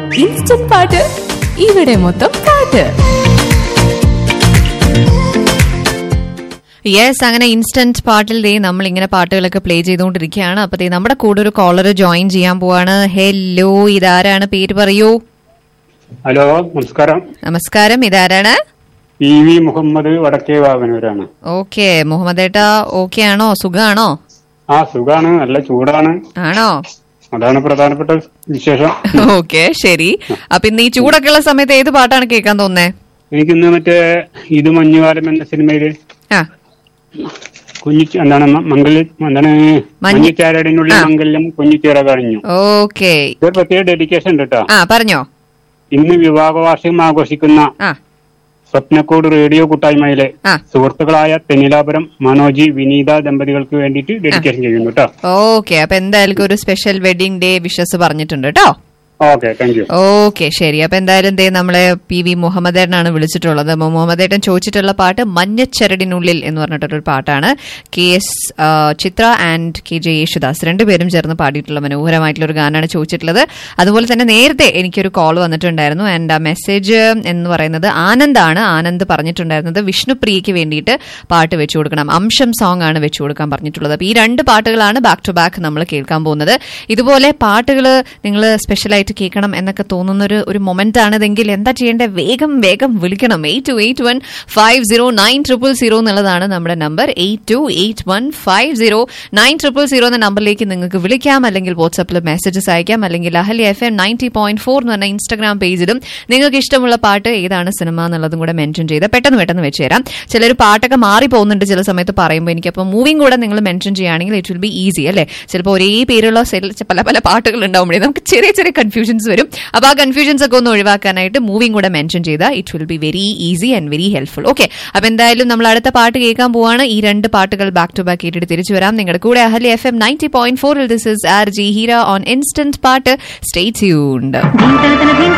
Instant പാട്ട് ഇവിടെ മൊത്തം പാട്ട് യെസ് അങ്ങനെ ഇൻസ്റ്റന്റ് പാട്ടിൽ ദേ നമ്മൾ ഇങ്ങനെ പാട്ടുകളൊക്കെ പ്ലേ ചെയ്തുകൊണ്ടിരിക്കുകയാണ് അപ്പൊ ദേ നമ്മുടെ കൂടെ ഒരു കോളർ ജോയിൻ ചെയ്യാൻ പോവാണ് ഹലോ ഇതാരാണ് പേര് പറയൂ ഹലോ നമസ്കാരം നമസ്കാരം ഇതാരാണ് പി വി മുഹമ്മദ് വടക്കേ വാവനൂരാണ് ഓക്കെ മുഹമ്മദ് ഏട്ടാ ഓക്കെ ആണോ സുഖാണോ ആ സുഖാണ് നല്ല ചൂടാണ് ആണോ അതാണ് പ്രധാനപ്പെട്ട വിശേഷം ഓക്കെ ശരി അപ്പൊ ഇന്ന് ഈ ചൂടൊക്കെ ഉള്ള സമയത്ത് ഏത് പാട്ടാണ് കേൾക്കാൻ തോന്നേ എനിക്കിന്ന് മറ്റേ ഇത് മഞ്ഞുകാലം എന്ന സിനിമയില് ആ കുഞ്ഞി എന്താണ് മ- മംഗല്യ എന്താണ് മഞ്ഞുചാരടിനുള്ളിൽ ആ. മംഗല്യം കുഞ്ഞിച്ചേറ കഴിഞ്ഞു ഓക്കെ ഇതൊരു പ്രത്യേക ഡെഡിക്കേഷൻ ഉണ്ട് കേട്ടോ ആ പറഞ്ഞോ ഇന്ന് വിവാഹ വാർഷികം ആഘോഷിക്കുന്ന ആ സ്വപ്നക്കോട് റേഡിയോ കൂട്ടായ്മയിലെ ആ സുഹൃത്തുക്കളായ തെന്നിലാപുരം മനോജി വിനീത ദമ്പതികൾക്ക് വേണ്ടിയിട്ട് ഡെഡിക്കേഷൻ ചെയ്യുന്നു കേട്ടോ ഓക്കെ അപ്പൊ എന്തായാലും ഒരു സ്പെഷ്യൽ വെഡിങ് ഡേ വിഷസ് പറഞ്ഞിട്ടുണ്ട് കേട്ടോ ഓക്കെ താങ്ക് യു ഓക്കെ ശരി അപ്പൊ എന്തായാലും ദേ നമ്മളെ പി വി മുഹമ്മദേട്ടനാണ് വിളിച്ചിട്ടുള്ളത് അപ്പൊ മുഹമ്മദേട്ടൻ ചോദിച്ചിട്ടുള്ള പാട്ട് മഞ്ഞച്ചരടിനുള്ളിൽ എന്ന് പറഞ്ഞിട്ടൊരു പാട്ടാണ് K S Chithra and K J Yesudas രണ്ടുപേരും ചേർന്ന് പാടിയിട്ടുള്ള മനോഹരമായിട്ടുള്ള ഒരു ഗാനമാണ് ചോദിച്ചിട്ടുള്ളത് അതുപോലെ തന്നെ നേരത്തെ എനിക്കൊരു കോൾ വന്നിട്ടുണ്ടായിരുന്നു ആൻഡ് ആ മെസ്സേജ് എന്ന് പറയുന്നത് ആനന്ദാണ് ആനന്ദ് പറഞ്ഞിട്ടുണ്ടായിരുന്നത് വിഷ്ണുപ്രിയയ്ക്ക് വേണ്ടിയിട്ട് പാട്ട് വെച്ചു കൊടുക്കണം അംശം സോങ് ആണ് വെച്ചു കൊടുക്കാൻ പറഞ്ഞിട്ടുള്ളത് അപ്പൊ ഈ രണ്ട് പാട്ടുകളാണ് ബാക്ക് ടു ബാക്ക് നമ്മൾ കേൾക്കാൻ പോകുന്നത് ഇതുപോലെ പാട്ടുകൾ നിങ്ങൾ സ്പെഷ്യലായിട്ട് കേൾക്കണം എന്നൊക്കെ തോന്നുന്ന ഒരു ഒരു മൊമെന്റ് ആണിതെങ്കിൽ എന്താ ചെയ്യേണ്ടത് വേഗം വേഗം വിളിക്കണം eight two eight one five zero nine triple zero എന്നുള്ളതാണ് നമ്മുടെ number eight two eight one five zero nine triple zero എന്ന നമ്പറിലേക്ക് നിങ്ങൾക്ക് വിളിക്കാം അല്ലെങ്കിൽ വാട്സാപ്പിൽ മെസ്സേജസ് അയക്കാം അല്ലെങ്കിൽ Ahali F M ninety point four എന്ന് പറഞ്ഞ ഇൻസ്റ്റാഗ്രാം പേജിലും നിങ്ങൾക്ക് ഇഷ്ടമുള്ള പാട്ട് ഏതാണ് സിനിമ എന്നുള്ളതും കൂടെ മെൻഷൻ ചെയ്ത് പെട്ടെന്ന് പെട്ടെന്ന് വെച്ച് തരാം ചിലർ പാട്ടൊക്കെ മാറി പോകുന്നുണ്ട് ചില സമയത്ത് പറയുമ്പോൾ എനിക്ക് അപ്പോൾ മൂവിങ് കൂടെ നിങ്ങൾ മെൻഷൻ ചെയ്യുകയാണെങ്കിൽ ഇറ്റ് വിൽ ബി ഈസി അല്ലേ ചിലപ്പോൾ ഒരേ പേരുള്ള സെൽ- പല പല പാട്ടുകൾ ഉണ്ടാവുമ്പോഴേ നമുക്ക് ചെറിയ ചെറിയ കൺഫ്യൂഷൻസ് വരും അപ്പോൾ ആ കൺഫ്യൂഷൻസ് ഒക്കെ ഒന്ന് ഒഴിവാക്കാനായിട്ട് മൂവിങ് കൂടെ മെൻഷൻ ചെയ്താൽ it will be very easy and very helpful okay അപ്പോൾ എന്തായാലും നമ്മൾ അടുത്ത പാട്ട് കേൾക്കാൻ പോവാണ് ഈ രണ്ട് പാട്ടുകൾ ബാക്ക് ടു ബാക്ക് കേട്ടിട്ട് തിരിച്ചു വരാം നിങ്ങളുടെ കൂടെ Ahali F M ninety point ഫോറിൽ this is R G Heera on instant പാട്ട് സ്റ്റേ ട്യൂൺഡ് ധീം തന തന ധീം